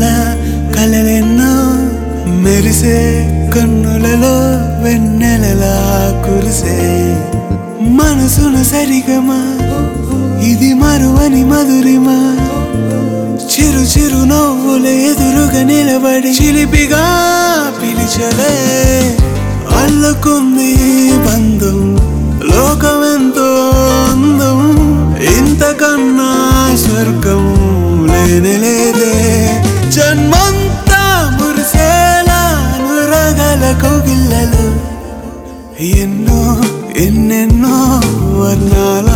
కల కలలెన్నో మెరిసే కన్నులలో వెన్నెలలా కురిసే మనసున సరిగమా ఇది మరువని మధురిమా చిరు చిరు నవ్వుల ఎదురుగా నిలబడి చిలిపిగా పిలిచలే అల్లుకుంది ఈ బంధం లోకమెంతో అందం ఇంతకన్నా స్వర్గం లేనే లేదే జన్మంతా మురిసేలా నురగల కోగిల్లలు ఎన్నో ఎన్నెన్నో వర్ణాల